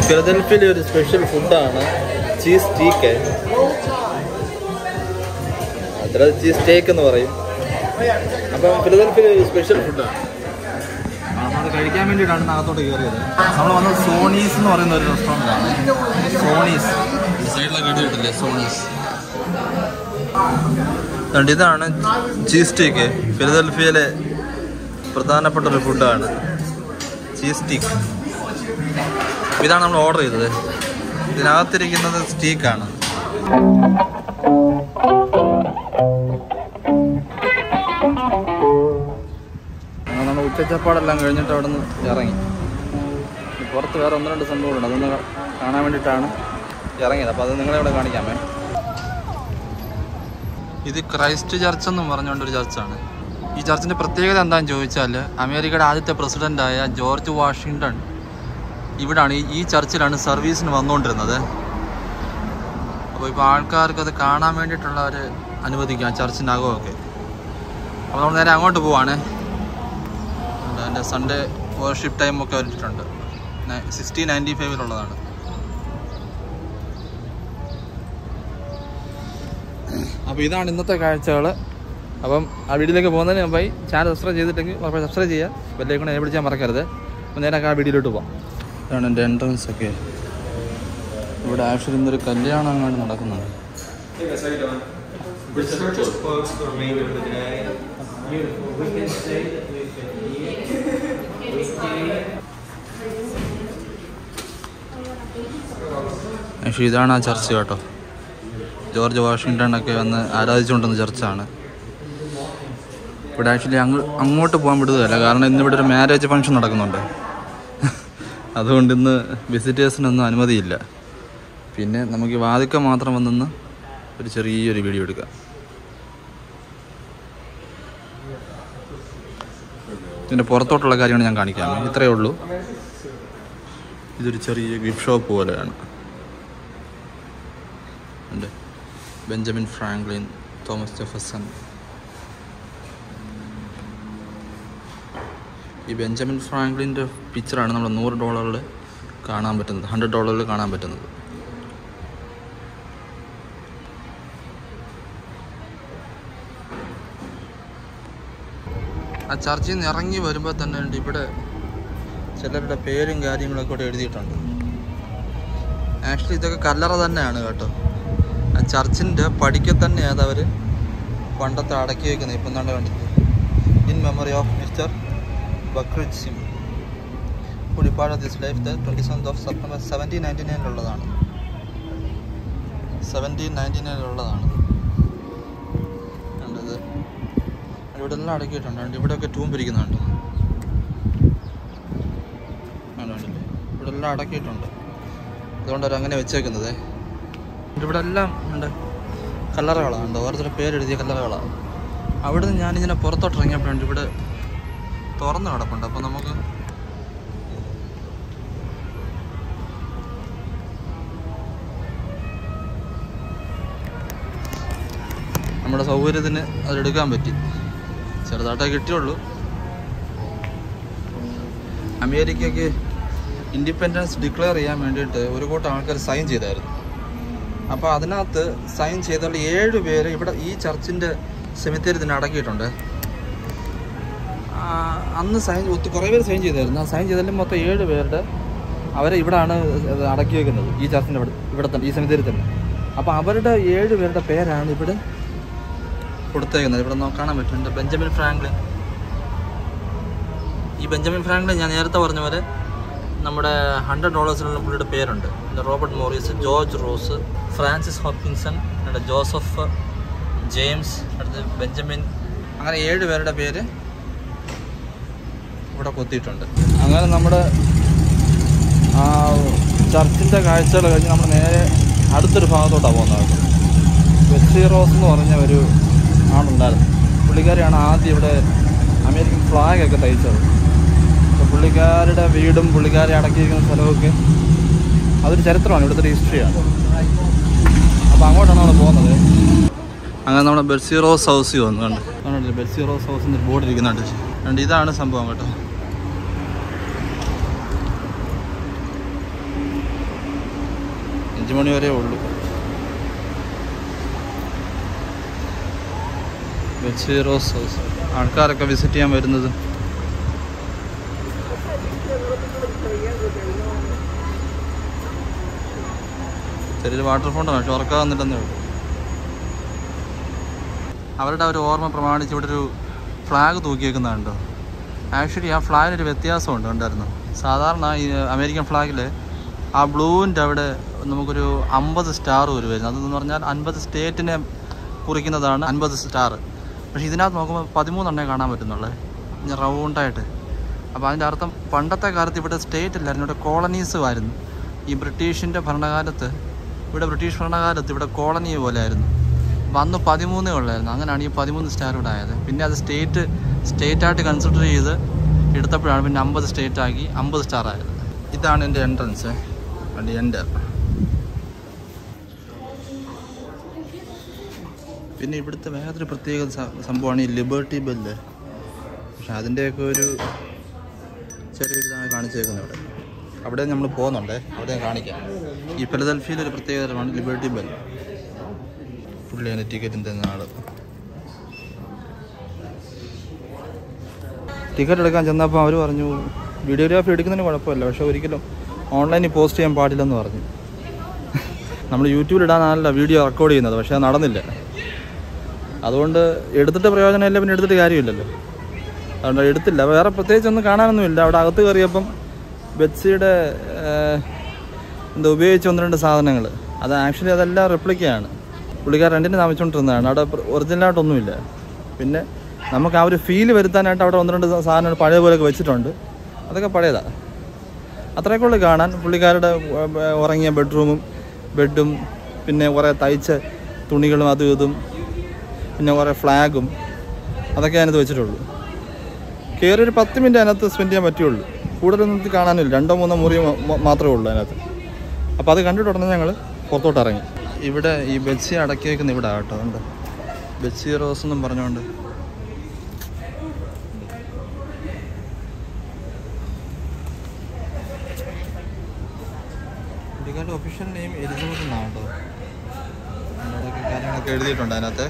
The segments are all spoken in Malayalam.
ഫിലദൽഫിയയിലെ ഒരു സ്പെഷ്യൽ ഫുഡാണ് ചീസ് സ്റ്റീക്ക് അത്ര ചീസ് സ്റ്റേക്ക് എന്ന് പറയും അപ്പം ഫിലദൽഫിയയിലെ ഒരു സ്പെഷ്യൽ ഫുഡാണ് അത് കഴിക്കാൻ വേണ്ടിയിട്ടാണ് അകത്തോട്ട് കയറിയത് നമ്മൾ വന്നത് സോണീസ് എന്ന് പറയുന്ന ഒരു റെസ്റ്റോറൻ്റ് ആണ് സോണീസ് സൈഡിലൊക്കെ എഴുതിയിട്ടില്ലേ സോണീസ് അതുകൊണ്ട് ഇതാണ് ചീസ് സ്റ്റീക്ക് ഫിലദൽഫിയയിലെ പ്രധാനപ്പെട്ട ഒരു ഫുഡാണ് ചീസ് സ്റ്റീക്ക് ഇതാണ് നമ്മൾ ഓർഡർ ചെയ്തത് ഇതിനകത്തിരിക്കുന്നത് സ്റ്റീക്കാണ് അങ്ങനെ നമ്മൾ ഉച്ചച്ചപ്പാടെല്ലാം കഴിഞ്ഞിട്ട് അവിടെ നിന്ന് ഇറങ്ങി ഇനി പുറത്ത് വേറെ ഒന്ന് രണ്ട് സംഭവങ്ങളുണ്ട് അതൊന്ന് കാ- കാണാൻ വേണ്ടിയിട്ടാണ് ഇറങ്ങിയത് അപ്പോൾ അത് നിങ്ങളെ ഇവിടെ കാണിക്കാമേ ഇത് ക്രൈസ്റ്റ് ചർച്ച് എന്നും പറഞ്ഞുകൊണ്ടൊരു ചർച്ചാണ് ഈ ചർച്ചിൻ്റെ പ്രത്യേകത എന്താണെന്ന് ചോദിച്ചാൽ അമേരിക്കയുടെ ആദ്യത്തെ പ്രസിഡൻ്റായ ജോർജ് വാഷിങ്ടൺ ഇവിടാണ് ഈ- ഈ ചർച്ചിലാണ് സർവീസിന് വന്നുകൊണ്ടിരുന്നത് അപ്പോൾ ഇപ്പോൾ ആൾക്കാർക്ക് അത് കാണാൻ വേണ്ടിയിട്ടുള്ള ഒരു അനുവദിക്കാം ചർച്ചിനകമൊക്കെ അപ്പോൾ നമ്മൾ നേരെ അങ്ങോട്ട് പോവാണ് അതിൻ്റെ സൺഡേ വർഷിപ്പ് ടൈം ഒക്കെ വരിട്ടുണ്ട് സിക്സ്റ്റീൻ നയൻറ്റി ഫൈവിലുള്ളതാണ് അപ്പോൾ ഇതാണ് ഇന്നത്തെ കാഴ്ചകൾ അപ്പം ആ വീഡിയോയിലേക്ക് പോകുന്നതിന് മുമ്പായി ചാനൽ സബ്സ്ക്രൈബ് ചെയ്തിട്ടെങ്കിൽ ഉറപ്പായി സബ്സ്ക്രൈബ് ചെയ്യുക ബെല്ലേക്കൂടെ എന്നെ വിളിച്ചാൽ മറക്കരുത് അപ്പോൾ നേരെ ആ വീഡിയോയിലോട്ട് പോകാം ഇതാണ് എൻ്റെ എൻട്രൻസ് ഒക്കെ ഇവിടെ ആക്ച്വലി ഇന്നൊരു കല്യാണം അങ്ങോട്ട് നടക്കുന്നുണ്ട് The church is closed the remainder of the day. Beautiful. We can say that we can eat. Weekday. Actually ഇതാണ് ആ ചർച്ച് കേട്ടോ ജോർജ് വാഷിങ്ടൺ ഒക്കെ വന്ന് ആരാധിച്ചുകൊണ്ടിരുന്ന ചർച്ചാണ് ഇവിടെ ആക്ച്വലി അങ്ങ് അങ്ങോട്ട് പോകാൻ വിടുകയല്ല കാരണം ഇന്ന് ഇവിടെ ഒരു മാരേജ് ഫംഗ്ഷൻ നടക്കുന്നുണ്ട് അതുകൊണ്ട് ഇന്ന് വിസിറ്റേഴ്സിനൊന്നും അനുമതിയില്ല പിന്നെ നമുക്ക് ഈ വാതിക്ക മാത്രം വന്നെന്ന് ഒരു ചെറിയൊരു വീഡിയോ എടുക്കാം ഇതിൻ്റെ പുറത്തോട്ടുള്ള കാര്യമാണ് ഞാൻ കാണിക്കാം ഇത്രയേ ഉള്ളൂ ഇതൊരു ചെറിയ ഗിഫ്റ്റ് ഷോപ്പ് പോലെയാണ് ഉണ്ട് ബെഞ്ചമിൻ ഫ്രാങ്ക്ലിൻ തോമസ് ജെഫസൺ ഈ ബെഞ്ചമിൻ ഫ്രാങ്ക്ലിൻ്റെ പിക്ചറാണ് നമ്മൾ നൂറ് ഡോളറിൽ കാണാൻ പറ്റുന്നത് ഹൺഡ്രഡ് ഡോളറിൽ കാണാൻ പറ്റുന്നത് ആ ചർച്ചിൽ നിന്ന് ഇറങ്ങി വരുമ്പോൾ തന്നെ ഉണ്ട് ഇവിടെ ചിലരുടെ പേരും കാര്യങ്ങളൊക്കെ ഇവിടെ എഴുതിയിട്ടുണ്ട് ആക്ച്വലി ഇതൊക്കെ കല്ലറ തന്നെയാണ് കേട്ടോ ആ ചർച്ചിൻ്റെ പടിക്ക് തന്നെയാണ് അവർ പണ്ടത്തെ അടക്കി വയ്ക്കുന്നത് ഇപ്പം എന്താണ്ട് കണ്ടിട്ട് ഇൻ മെമ്മറി ഓഫ് മിസ്റ്റർ ബക്രിജ് സിംഗ് പുളിപ്പാട് this life the twenty seventh of September seventeen ninety നയനിലുള്ളതാണ് സെവൻറ്റീൻ നയൻറ്റി നയനിലുള്ളതാണ് കണ്ടത് ഇവിടെ എല്ലാം അടക്കിയിട്ടുണ്ട് കണ്ടോ? ഇവിടെയൊക്കെ ടൂമ്പിരിക്കുന്നുണ്ട് കണ്ടില്ലേ ഇവിടെ എല്ലാം അടക്കിയിട്ടുണ്ട് അതുകൊണ്ട് അവർ അങ്ങനെ വെച്ചേക്കുന്നത് ഇവിടെ എല്ലാം ഉണ്ട് കല്ലറകളാണ് ഉണ്ട് ഓരോരുത്തരുടെ പേരെഴുതിയ കല്ലറകളാണ് അവിടെ നിന്ന് ഞാനിങ്ങനെ പുറത്തോട്ട് ഇറങ്ങിയപ്പോഴുണ്ട് ഇവിടെ തുറന്ന് കിടപ്പുണ്ട് അപ്പോൾ നമുക്ക് നമ്മുടെ സൗകര്യത്തിന് അതെടുക്കാൻ പറ്റി ചെറുതായിട്ടേ കിട്ടിയുള്ളൂ അമേരിക്കയ്ക്ക് ഇൻഡിപെൻഡൻസ് ഡിക്ലെയർ ചെയ്യാൻ വേണ്ടിയിട്ട് ഒരു കൂട്ടം ആൾക്കാർ സൈൻ ചെയ്തായിരുന്നു അപ്പോൾ അതിനകത്ത് സൈൻ ചെയ്തുള്ള ഏഴ് പേര് ഇവിടെ ഈ ചർച്ചിൻ്റെ സെമിത്തേരി തന്നെ അടക്കിയിട്ടുണ്ട് ആ, അന്ന് സൈൻ ഒത്തിരി കുറേ പേര് സൈൻ ചെയ്തായിരുന്നു ആ സൈൻ ചെയ്തതിൽ മൊത്തം ഏഴ് പേരുടെ അവരെ ഇവിടാണ് ഇത് അടക്കി വെക്കുന്നത് ഈ ചർച്ചിൻ്റെ ഇവിടെ ഇവിടെ തന്നെ ഈ സെമിത്തേരി തന്നെ അപ്പോൾ അവരുടെ ഏഴ് പേരുടെ പേരാണ് ഇവിടെ കൊടുത്തേക്കുന്നത് ഇവിടെ നോക്കാൻ കാണാൻ പറ്റുന്നുണ്ട് ബെഞ്ചമിൻ ഫ്രാങ്ക്ലിൻ ഈ ബെഞ്ചമിൻ ഫ്രാങ്ക്ലിൻ ഞാൻ നേരത്തെ പറഞ്ഞ പോലെ നമ്മുടെ ഹൺഡ്രഡ് ഡോളേഴ്സിലുള്ള പുള്ളിയുടെ പേരുണ്ട് പിന്നെ Robert Morris George Ross Francis Hopkinson പിന്നെ ജോസഫ് ജെയിംസ് അടുത്ത് ബെഞ്ചമിൻ അങ്ങനെ ഏഴ് പേരുടെ പേര് ഇവിടെ കൊത്തിയിട്ടുണ്ട് അങ്ങനെ നമ്മുടെ ആ ചർച്ചിൻ്റെ കാഴ്ചകൾ കഴിഞ്ഞ് നമ്മൾ നേരെ അടുത്തൊരു ഭാഗത്തോട്ടാണ് പോകുന്നത് ബെസ്സി റോസ് എന്ന് പറഞ്ഞ ഒരു ആളുണ്ടായിരുന്നു പുള്ളിക്കാരിയാണ് ആദ്യം ഇവിടെ അമേരിക്കൻ ഫ്ലാഗ് ഒക്കെ തയ്ച്ചത് അപ്പോൾ പുള്ളിക്കാരുടെ വീടും പുള്ളിക്കാരെ അടക്കിയിരിക്കുന്ന സ്ഥലമൊക്കെ അതൊരു ചരിത്രമാണ് ഇവിടുത്തെ ഒരു ഹിസ്റ്ററിയാണ് അപ്പോൾ അങ്ങോട്ടാണ് നമ്മൾ പോകുന്നത് അങ്ങനെ നമ്മുടെ ബെർസി റോസ് ഹൗസിൽ വന്നു കണ്ട് കണ്ടില്ലേ ബെർസി റോസ് ഹൗസിൻ്റെ ഒരു ബോർഡ് ഇരിക്കുന്നുണ്ട് കണ്ട് ഇതാണ് സംഭവം കേട്ടോ അഞ്ച് മണി വരെ ഉള്ളൂ വെച്ച് റോസ് ഹൗസ് ആൾക്കാരൊക്കെ വിസിറ്റ് ചെയ്യാൻ വരുന്നത് ചെറിയൊരു വാട്ടർ ഫൗണ്ടാണ് പക്ഷെ ഉറക്കാൻ വന്നിട്ടെന്നേ ഉള്ളൂ അവരുടെ ആ ഒരു ഓർമ്മ പ്രമാണിച്ച് ഇവിടെ ഒരു ഫ്ലാഗ് തൂക്കിയേക്കുന്നുണ്ടോ ആക്ച്വലി ആ ഫ്ലാഗിനൊരു വ്യത്യാസമുണ്ട് ഉണ്ടായിരുന്നു സാധാരണ ഈ അമേരിക്കൻ ഫ്ലാഗിൽ ആ ബ്ലൂവിൻ്റെ അവിടെ നമുക്കൊരു അമ്പത് സ്റ്റാർ വരുമായിരുന്നു അതെന്ന് പറഞ്ഞാൽ അൻപത് സ്റ്റേറ്റിനെ കുറിക്കുന്നതാണ് അൻപത് സ്റ്റാർ പക്ഷേ ഇതിനകത്ത് നോക്കുമ്പോൾ പതിമൂന്നെണ്ണേ കാണാൻ പറ്റുന്നുള്ളേ ഇങ്ങനെ റൗണ്ടായിട്ട് അപ്പോൾ അതിൻ്റെ അർത്ഥം പണ്ടത്തെ കാലത്ത് ഇവിടെ സ്റ്റേറ്റ് ഇല്ലായിരുന്നു ഇവിടെ കോളനീസ് ആയിരുന്നു ഈ ബ്രിട്ടീഷിൻ്റെ ഭരണകാലത്ത് ഇവിടെ ബ്രിട്ടീഷ് ഭരണകാലത്ത് ഇവിടെ കോളനി പോലെ ആയിരുന്നു അപ്പോൾ അന്ന് പതിമൂന്നേ ഉള്ളായിരുന്നു അങ്ങനെയാണ് ഈ പതിമൂന്ന് സ്റ്റാർ ഇവിടെ ആയത് പിന്നെ അത് സ്റ്റേറ്റ് സ്റ്റേറ്റായിട്ട് കൺസിഡർ ചെയ്ത് എടുത്തപ്പോഴാണ് പിന്നെ അമ്പത് സ്റ്റേറ്റ് ആക്കി അമ്പത് സ്റ്റാർ ആയത് ഇതാണ് എൻ്റെ എൻട്രൻസ് വണ്ടി എൻ്റെ പിന്നെ ഇവിടുത്തെ വേറൊരു പ്രത്യേക സ- സംഭവമാണ് ഈ ലിബർട്ടി ബെല്ല് പക്ഷെ അതിൻ്റെയൊക്കെ ഒരു ചെറിയൊരു ഇതാണ് കാണിച്ചേക്കുന്നത് ഇവിടെ അവിടെ നമ്മൾ പോകുന്നുണ്ടേ അവിടെ ഞാൻ കാണിക്കാം ഈ ഫിലദൽഫിയിൽ ഒരു പ്രത്യേകതരമാണ് ലിബർട്ടി ബെൽ പുള്ളിയാണ് ടിക്കറ്റിൻ്റെ ആള് ടിക്കറ്റ് എടുക്കാൻ ചെന്നപ്പോൾ അവർ പറഞ്ഞു വീഡിയോഗ്രാഫി എടുക്കുന്നതിന് കുഴപ്പമില്ല പക്ഷെ ഒരിക്കലും ഓൺലൈനിൽ പോസ്റ്റ് ചെയ്യാൻ പാടില്ലെന്ന് പറഞ്ഞു നമ്മൾ യൂട്യൂബിൽ ഇടാനല്ല വീഡിയോ റെക്കോർഡ് ചെയ്യുന്നത് പക്ഷേ അത് നടന്നില്ല അതുകൊണ്ട് എടുത്തിട്ട് പ്രയോജനമില്ല പിന്നെ എടുത്തിട്ട് കാര്യമില്ലല്ലോ അതുകൊണ്ട് എടുത്തില്ല വേറെ പ്രത്യേകിച്ച് ഒന്നും കാണാനൊന്നുമില്ല അവിടെ അകത്ത് കയറിയപ്പം ബെറ്റ്സിയുടെ ഏഹ്, എന്താ ഉപയോഗിച്ച ഒന്ന് രണ്ട് സാധനങ്ങൾ അത് ആക്ച്വലി അതെല്ലാം റെപ്ലിക്കയാണ് പുള്ളിക്കാർ രണ്ടിന് താമസിച്ചുകൊണ്ടിരുന്നതാണ് അവിടെ ഒറിജിനലായിട്ടൊന്നുമില്ല പിന്നെ നമുക്ക് ആ ഒരു ഫീൽ വരുത്താനായിട്ട് അവിടെ ഒന്ന് രണ്ട് സാധനങ്ങൾ പഴയ പോലെയൊക്കെ വെച്ചിട്ടുണ്ട് അതൊക്കെ പഴയതാണ് അത്രയൊക്കെ ഉള്ളു കാണാൻ പുള്ളിക്കാരുടെ ഏർ, ഉറങ്ങിയ ബെഡ്റൂമും ബെഡും പിന്നെ കുറേ തയ്ച്ച തുണികളും അതും ഇതും പിന്നെ കുറേ ഫ്ലാഗും അതൊക്കെ അതിനകത്ത് വെച്ചിട്ടുള്ളൂ കയറി ഒരു പത്ത് മിനിറ്റ് അതിനകത്ത് സ്പെൻഡ് ചെയ്യാൻ പറ്റുള്ളൂ കൂടുതലൊന്നും ഇത് കാണാനില്ല രണ്ടോ മൂന്നോ മുറി മ- മ- മാത്രമേ ഉള്ളൂ അതിനകത്ത് അപ്പോൾ അത് കണ്ടിട്ട് ഉടനെ ഞങ്ങൾ പുറത്തോട്ട് ഇറങ്ങി ഇവിടെ ഈ ബെറ്റ്സി അടക്കി വയ്ക്കുന്ന ഇവിടെ കേട്ടോ ഉണ്ട് ബെറ്റ്സി റോസ് എന്നും പറഞ്ഞുകൊണ്ട് പുള്ളിക്കാരുടെ ഒഫീഷ്യൽ നെയിം എലിസബത്ത് എന്നാണ് കേട്ടോ അവിടെയൊക്കെ കാര്യങ്ങളൊക്കെ എഴുതിയിട്ടുണ്ട് അതിനകത്ത്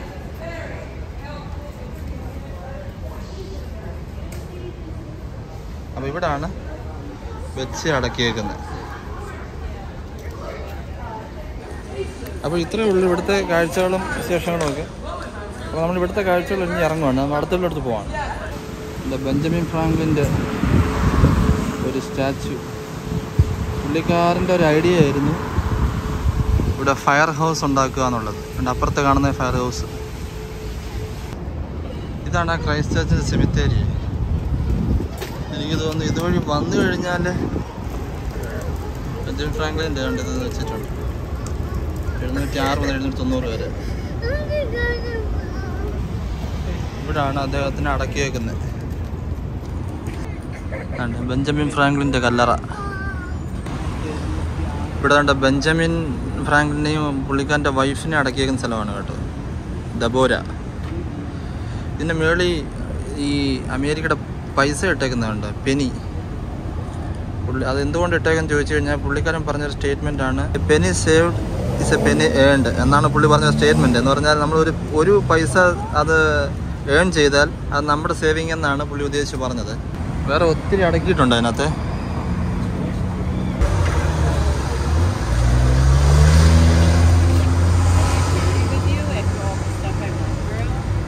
അപ്പോൾ ഇവിടാണ് ബെറ്റ്സി അടക്കിയേക്കുന്നത് അപ്പോൾ ഇത്രയേ ഉള്ളൂ ഇവിടുത്തെ കാഴ്ചകളും വിശേഷങ്ങളും ഒക്കെ അപ്പോൾ നമ്മൾ ഇവിടുത്തെ കാഴ്ചകൾ ഇനി ഇറങ്ങുവാണ് നമ്മൾ അടുത്തുള്ളടത്ത് പോവാണ് എന്താ ബെഞ്ചമിൻ ഫ്രാങ്ക്ലിൻ്റെ ഒരു സ്റ്റാച്ചു പുള്ളിക്കാരൻ്റെ ഒരു ഐഡിയ ആയിരുന്നു ഇവിടെ ഫയർ ഹൗസ് ഉണ്ടാക്കുക എന്നുള്ളത് എൻ്റെ അപ്പുറത്ത് കാണുന്ന ഫയർ ഹൗസ് ഇതാണ് ആ ക്രൈസ്റ്റ് ചർച്ചിൻ്റെ സെമിത്തേരി എനിക്ക് തോന്നുന്നു ഇതുവഴി വന്നു കഴിഞ്ഞാൽ ബെഞ്ചമിൻ ഫ്രാങ്ക്ലിൻ്റെ ഉണ്ട് ഇത് വെച്ചിട്ടുണ്ട് എഴുന്നൂറ്റി ആറ് മുതൽ എഴുന്നൂറ്റി തൊണ്ണൂറ് വരെ ഇവിടാണ് അദ്ദേഹത്തിന് അടക്കി വെക്കുന്നത് ആണ് ബെഞ്ചമിൻ ഫ്രാങ്ക്ലിൻ്റെ കല്ലറ ഇവിടെ കണ്ട ബെഞ്ചമിൻ ഫ്രാങ്ക്ലിനെയും പുള്ളിക്കാരൻ്റെ വൈഫിനെ അടക്കിയേക്കുന്ന സ്ഥലമാണ് കേട്ടോ ദബോര ഇതിൻ്റെ മേളിൽ ഈ അമേരിക്കയുടെ പൈസ ഇട്ടേക്കുന്നുണ്ട് പെനി പുള്ളി അത് എന്തുകൊണ്ട് ഇട്ടേക്കെന്ന് ചോദിച്ചു കഴിഞ്ഞാൽ പുള്ളിക്കാരൻ പറഞ്ഞൊരു സ്റ്റേറ്റ്മെൻ്റ് ആണ് penny saved is a penny earned എന്നാണ് പുള്ളി പറഞ്ഞ സ്റ്റേറ്റ്മെൻറ്റ് എന്ന് പറഞ്ഞാൽ നമ്മൾ ഒരു ഒരു പൈസ അത് ഏൺ ചെയ്താൽ അത് നമ്മുടെ സേവിങ് എന്നാണ് പുള്ളി ഉദ്ദേശിച്ച് പറഞ്ഞത് വേറെ ഒത്തിരി അടക്കിയിട്ടുണ്ട് അതിനകത്ത് with you and all the stuff I went through.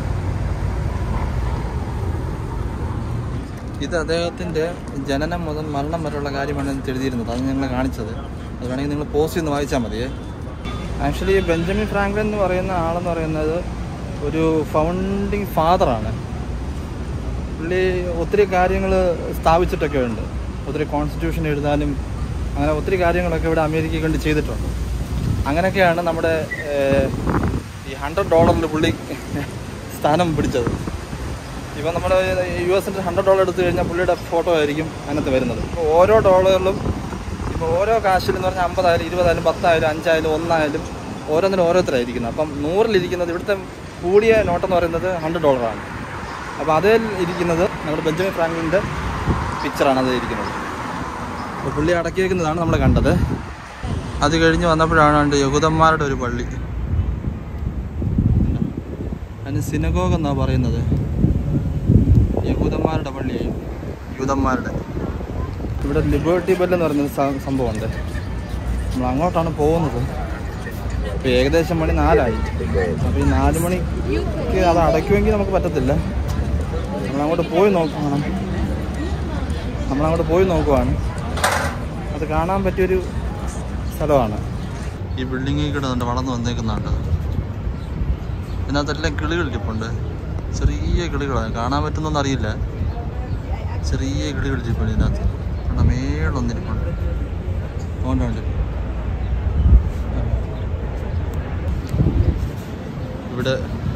ഇത് അദ്ദേഹത്തിൻ്റെ ജനനം മുതൽ മരണം വരെയുള്ള കാര്യമാണ് ഇതിനകത്ത് എഴുതിയിരുന്നത് അത് ഞങ്ങൾ കാണിച്ചത് അത് വേണമെങ്കിൽ നിങ്ങൾ പോസ്റ്റ് ചെയ്ത് വായിച്ചാൽ മതിയേ ആക്ച്വലി ബെഞ്ചമിൻ ഫ്രാങ്ക്ലിൻ എന്ന് പറയുന്ന ആളെന്ന് പറയുന്നത് ഒരു ഫൗണ്ടിങ് ഫാദറാണ് പുള്ളി ഒത്തിരി കാര്യങ്ങൾ സ്ഥാപിച്ചിട്ടൊക്കെ ഉണ്ട് ഒത്തിരി കോൺസ്റ്റിറ്റ്യൂഷൻ എഴുതാനും അങ്ങനെ ഒത്തിരി കാര്യങ്ങളൊക്കെ ഇവിടെ അമേരിക്കയെ കൊണ്ട് ചെയ്തിട്ടുണ്ട് അങ്ങനെയൊക്കെയാണ് നമ്മുടെ ഏഹ്, ഈ ഹൺഡ്രഡ് ഡോളറിൽ പുള്ളി സ്ഥാനം പിടിച്ചത് ഇപ്പം നമ്മൾ യു എസിൻ്റെ ഹൺഡ്രഡ് ഡോളർ എടുത്തു കഴിഞ്ഞാൽ പുള്ളിയുടെ ഫോട്ടോ ആയിരിക്കും അതിനകത്ത് വരുന്നത് ഇപ്പോൾ ഓരോ ഡോളറിലും ഇപ്പോൾ ഓരോ കാശിലെന്ന് പറഞ്ഞാൽ അമ്പതായാലും ഇരുപതായാലും പത്തായാലും അഞ്ചായാലും ഒന്നായാലും ഓരോന്നിനും ഓരോരുത്തരായിരിക്കുന്നത് അപ്പം നൂറിലിരിക്കുന്നത് ഇവിടുത്തെ കൂടിയ നോട്ടെന്ന് പറയുന്നത് ഹൺഡ്രഡ് ഡോളറാണ് അപ്പോൾ അതിൽ ഇരിക്കുന്നത് നമ്മുടെ ബെഞ്ചമിൻ ഫ്രാങ്ക്ലിൻ്റെ പിക്ചറാണ് അതിൽ ഇരിക്കുന്നത് അപ്പോൾ പുള്ളി അടക്കി വയ്ക്കുന്നതാണ് നമ്മൾ കണ്ടത് അത് കഴിഞ്ഞ് വന്നപ്പോഴാണ് കണ്ട് യഹൂദന്മാരുടെ ഒരു പള്ളി അതിന് സിനഗോഗ് എന്നാ പറയുന്നത് യഹൂദന്മാരുടെ പള്ളിയായി യൂതന്മാരുടെ ഇവിടെ ലിബേർട്ടി ബെൽ എന്ന് പറയുന്നൊരു സ- സംഭവമുണ്ട് നമ്മൾ അങ്ങോട്ടാണ് പോകുന്നത് ഇപ്പോൾ ഏകദേശം മണി നാലായി അപ്പോൾ ഈ നാല് മണിക്ക് അത് അടയ്ക്കുമെങ്കിൽ നമുക്ക് പറ്റത്തില്ല നമ്മളങ്ങോട്ട് പോയി നോക്കണം നമ്മളങ്ങോട്ട് പോയി നോക്കുവാണ് അത് കാണാൻ പറ്റിയൊരു സ്ഥലമാണ് ഈ ബിൽഡിങ്ങിൽ കിടന്നുണ്ട് വളർന്നു വന്നേക്കുന്നുണ്ട് ഇതിനകത്തെല്ലാം കിളികൾ ഇരിപ്പുണ്ട് ചെറിയ കിളികളാണ് കാണാൻ പറ്റുന്നൊന്നും അറിയില്ല ചെറിയ കിളികൾ ഇരിപ്പുണ്ട് ഇതിനകത്ത് കാരണം മേളൊന്നിരിപ്പുണ്ട് അതുകൊണ്ടുണ്ട് ഇവിടെ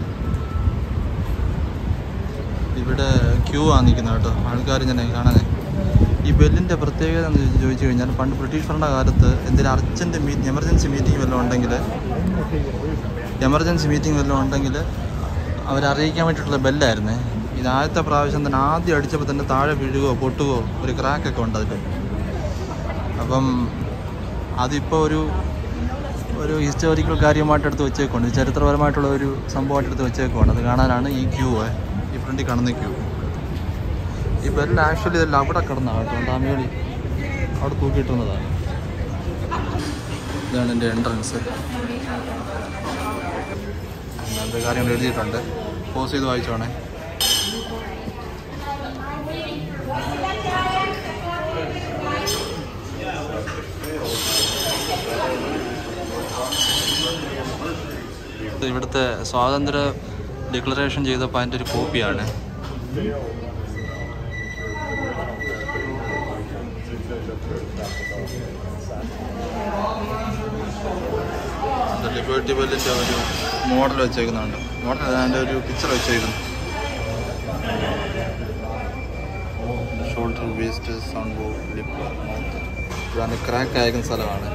ഇവിടെ ക്യൂ ആ നിൽക്കുന്നത് കേട്ടോ ആൾക്കാർ ഇങ്ങനെ കാണാനേ ഈ ബെല്ലിൻ്റെ പ്രത്യേകത എന്ന് ചോദിച്ച് ചോദിച്ചു കഴിഞ്ഞാൽ പണ്ട് ബ്രിട്ടീഷ് ഭരണകാലത്ത് എന്തെങ്കിലും അർജൻറ്റ് മീറ്റ് എമർജൻസി മീറ്റിംഗ് വല്ലതും ഉണ്ടെങ്കിൽ എമർജൻസി മീറ്റിംഗ് വല്ലതും ഉണ്ടെങ്കിൽ അവരെ അറിയിക്കാൻ വേണ്ടിയിട്ടുള്ള ബെല്ലായിരുന്നേ ഇത് ആദ്യത്തെ പ്രാവശ്യം തന്നെ ആദ്യം അടിച്ചപ്പോൾ തന്നെ താഴെ വീഴുകയോ പൊട്ടുകയോ ഒരു ക്രാക്കൊക്കെ ഉണ്ട് അതിൽ അപ്പം അതിപ്പോൾ ഒരു ഒരു ഹിസ്റ്റോറിക്കൽ കാര്യമായിട്ട് എടുത്ത് വെച്ചേക്കുണ്ട് ചരിത്രപരമായിട്ടുള്ള ഒരു സംഭവമായിട്ട് എടുത്ത് വെച്ചേക്കുവാണ് അത് കാണാനാണ് ഈ ക്യൂ ഈ ഫ്രണ്ടിൽ കാണുന്ന ക്യൂ ഈ ബെല്ല് ആക്ച്വലി ഇതെല്ലാം അവിടെ കിടന്നാണ് കേട്ടോ ഡാമിയോളി അവിടെ തൂക്കിയിട്ടുന്നതാണ് ഇതാണ് എൻ്റെ എൻട്രൻസ് അങ്ങനത്തെ കാര്യങ്ങൾ എഴുതിയിട്ടുണ്ട് പോസ് ചെയ്ത് വായിച്ചോണേ ഇത് ഇവിടുത്തെ സ്വാതന്ത്ര്യ ഡിക്ലറേഷൻ ചെയ്തപ്പോൾ അതിൻ്റെ ഒരു കോപ്പിയാണ് ലിബേർട്ടി ബെല്ലിൻ്റെ ഒരു മോഡൽ വെച്ചേക്കുന്നുണ്ട് മോഡൽ അതിൻ്റെ ഒരു പിക്ചർ വെച്ചേക്കുന്നു shoulder waist sound bow lip mouth ഇതാണ് ക്രാക്ക് അയക്കുന്ന സ്ഥലമാണ്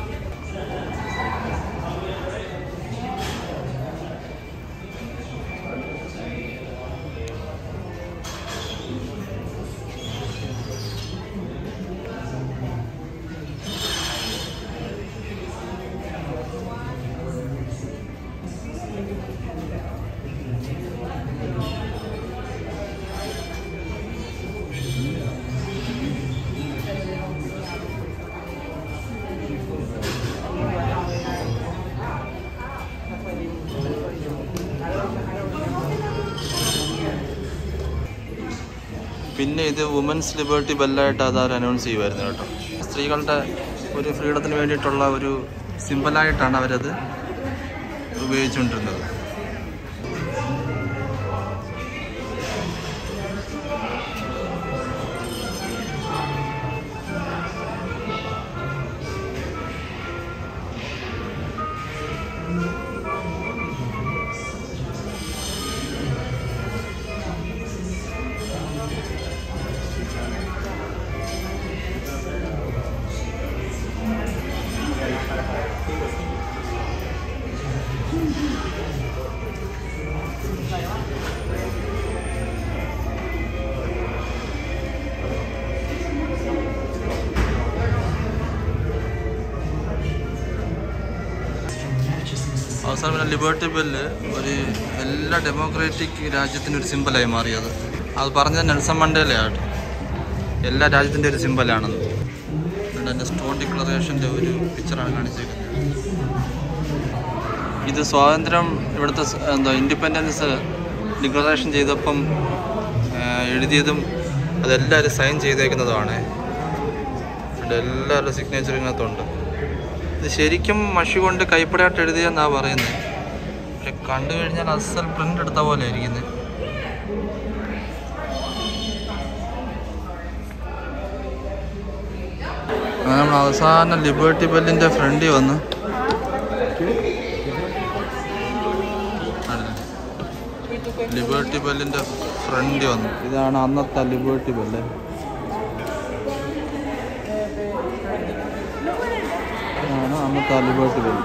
പിന്നെ ഇത് വുമൻസ് ലിബേർട്ടി ബെല്ലായിട്ട് അതാർ അനൗൺസ് ചെയ്യുമായിരുന്നു കേട്ടോ സ്ത്രീകളുടെ ഒരു ഫ്രീഡത്തിന് വേണ്ടിയിട്ടുള്ള ഒരു സിമ്പിളായിട്ടാണ് അവരത് ഉപയോഗിച്ചുകൊണ്ടിരുന്നത് അവസാനം പിന്നെ ലിബേർട്ടി ബെല്ല് ഒരു എല്ലാ ഡെമോക്രാറ്റിക് രാജ്യത്തിൻ്റെ ഒരു സിമ്പലായി മാറിയത് അത് പറഞ്ഞത് നെൽസൺ മണ്ടേലയാട്ടോ എല്ലാ രാജ്യത്തിൻ്റെ ഒരു സിമ്പലാണെന്ന് എന്നിട്ട് എൻ്റെ സ്റ്റോൺ ഡിക്ലറേഷൻ്റെ ഒരു പിക്ചറാണ് കാണിച്ചേക്കുന്നത് ഇത് സ്വാതന്ത്ര്യം ഇവിടുത്തെ സ് എന്താ ഇൻഡിപെൻഡൻസ് ഡിക്ലറേഷൻ ചെയ്തപ്പം ആ, എഴുതിയതും അതെല്ലാവരും സൈൻ ചെയ്തേക്കുന്നതുമാണ് ഇവിടെ എല്ലാവരുടെ സിഗ്നേച്ചർ ഇതിനകത്തുണ്ട് ഇത് ശരിക്കും മഷി കൊണ്ട് കൈപ്പടയായിട്ട് എഴുതിയെന്നാ പറയുന്നത് പക്ഷെ കണ്ടു കഴിഞ്ഞാൽ അസൽ പ്രിന്റ് എടുത്ത പോലെ ഇരിക്കുന്നത് അങ്ങനെ നമ്മൾ അവസാനം ലിബേർട്ടി ബെല്ലിന്റെ ഫ്രണ്ടിൽ വന്ന് ലിബേർട്ടി ബെല്ലിന്റെ ഫ്രണ്ടിൽ വന്നു ഇതാണ് അന്നത്തെ ലിബേർട്ടി ബെല്ല് ഇതാണ് അന്നത്തെ ലിബേർട്ടി ബെല്ല്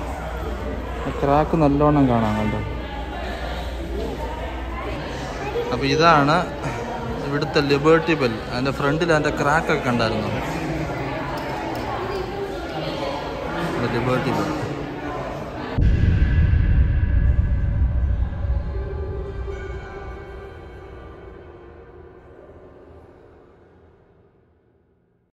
ക്രാക്ക് നല്ലോണം കാണാം കണ്ടോ അപ്പോൾ ഇതാണ് ഇവിടുത്തെ ലിബേർട്ടി ബെൽ അതിൻ്റെ ഫ്രണ്ടിൽ അതിൻ്റെ ക്രാക്കൊക്കെ ഉണ്ടായിരുന്നു ലിബേർട്ടി ബെൽ